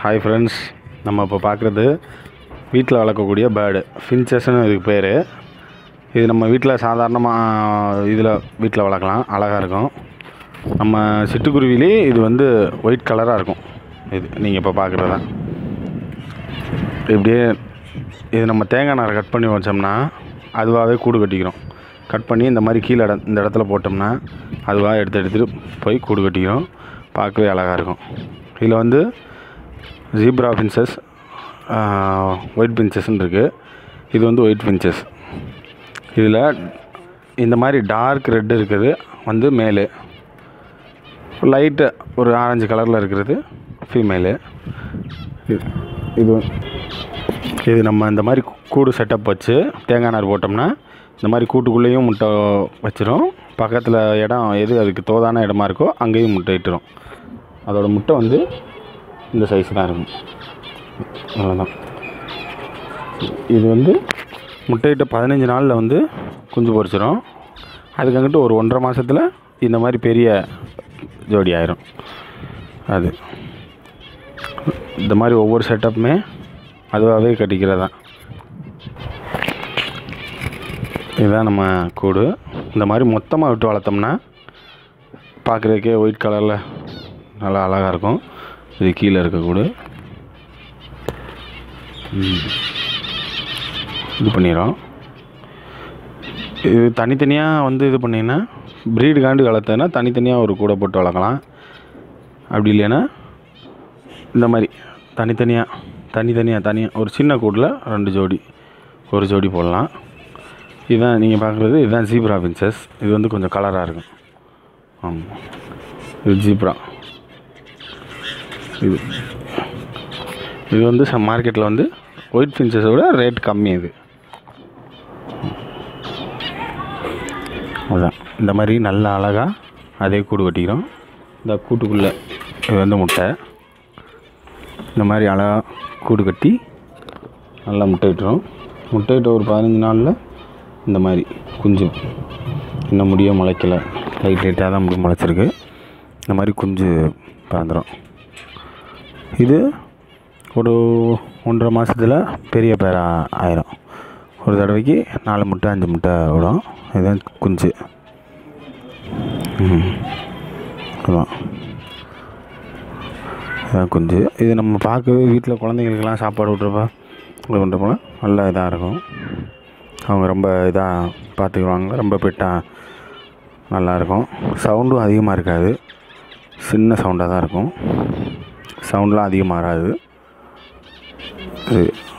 Hi friends நம்ம இப்போ பார்க்குறது வீட்டில் வளர்க்கக்கூடிய பேர்டு ஃபின்ச்சஸ்னு இதுக்கு பேர் இது நம்ம வீட்டில் சாதாரணமாக இதில் வீட்டில் வளர்க்கலாம் அழகாக இருக்கும் நம்ம சிட்டுக்குருவிலே இது வந்து ஒயிட் கலராக இருக்கும் இது நீங்கள் இப்போ பார்க்குறது தான் இப்படியே இது நம்ம தேங்காய் நாரை கட் பண்ணி வச்சோம்னா அதுவாகவே கூடு கட்டிக்கிறோம் கட் பண்ணி இந்த மாதிரி கீழே இட இந்த இடத்துல போட்டோம்னா அதுவாக எடுத்து எடுத்துகிட்டு போய் கூடு கட்டிக்கிறோம் பார்க்கவே அழகாக இருக்கும் இதில் வந்து ஜீப்ரா பின்சஸ் ஒயிட் பின்சஸ்ன்னு இருக்குது இது வந்து ஒயிட் பின்சஸ் இதில் இந்த மாதிரி டார்க் ரெட் இருக்குது வந்து மேலு லைட்டு ஒரு ஆரஞ்சு கலரில் இருக்கிறது ஃபீமேலு இது இது வந்து- இது நம்ம இந்த மாதிரி கூடு செட்டப் வச்சு தேங்காய் நார் போட்டோம்னா இந்த மாதிரி கூட்டுக்குள்ளேயும் முட்டை வச்சிரும் பக்கத்தில் இடம் எது அதுக்கு தோதான இடமா இருக்கோ அங்கேயும் முட்டை இட்டுரும் அதோட முட்டை வந்து இந்த சைஸ் தான் இருக்கும் அவ்வளோதான் இது வந்து முட்டையிட்ட பதினஞ்சு நாளில் வந்து குஞ்சு பொரிச்சிரும் அதுக்கு அங்கிட்டு ஒரு ஒன்றரை மாதத்தில் இந்த மாதிரி பெரிய ஜோடி ஆயிரும் அது இந்த மாதிரி ஒவ்வொரு செட்டப்புமே அதுவாகவே கட்டிக்கிறதா இதுதான் நம்ம கூடு இந்த மாதிரி மொத்தமாக விட்டு வளர்த்தோம்னா பார்க்குறதுக்கே ஒயிட் கலரில் நல்லா அழகாக இருக்கும் இது கீழே இருக்க கூடு ம். இது பண்ணிடும் இது தனித்தனியாக வந்து இது பண்ணிங்கன்னா ப்ரீடு காண்டு வளர்த்ததுன்னா தனித்தனியாக ஒரு கூடை போட்டு வளர்க்கலாம் அப்படி இல்லைன்னா இந்த மாதிரி தனித்தனியாக தனித்தனியாக தனியாக ஒரு சின்ன கூட்டில் ரெண்டு ஜோடி ஒரு ஜோடி போடலாம் இதுதான் நீங்கள் பார்க்குறது இதுதான் ஜீப்ரா பின்சஸ் இது வந்து கொஞ்சம் கலராக இருக்கும் ஆமாம் இது ஜீப்ரா இது இது வந்து மார்க்கெட்டில் வந்து ஒயிட் பின்சஸை விட ரேட் கம்மி இது அதான் இந்த மாதிரி நல்ல அழகாக அதே கூடு கட்டிக்கிறோம் இந்த கூட்டுக்குள்ளே இது வந்து முட்டை இந்த மாதிரி அழகாக கூடு கட்டி நல்லா முட்டையிட்டுரும் முட்டையிட்ட ஒரு பதினஞ்சு நாளில் இந்த மாதிரி குஞ்சு இன்னும் முடிய முளைக்கல லைட் லைட்டாக தான் முடி முளைச்சிருக்கு இந்த மாதிரி குஞ்சு பறந்துடும் இது ஒரு ஒன்றரை மாதத்தில் பெரிய பேராக ஆயிரும் ஒரு தடவைக்கு நாலு முட்டை அஞ்சு முட்டை விடும் இதுதான் குஞ்சு ம். அதான் இதான் குஞ்சு இது நம்ம பார்க்கவே வீட்டில் குழந்தைங்களுக்கெல்லாம் சாப்பாடு விட்றப்ப இது பண்ணுறப்போ நல்லா இதாக இருக்கும் அவங்க ரொம்ப இதாக பார்த்துக்குவாங்க ரொம்ப பெட்டாக நல்லாயிருக்கும் சவுண்டும் அதிகமாக இருக்காது சின்ன சவுண்டாக தான் இருக்கும் சவுண்ட்லாம் அதிகமாக வராது இது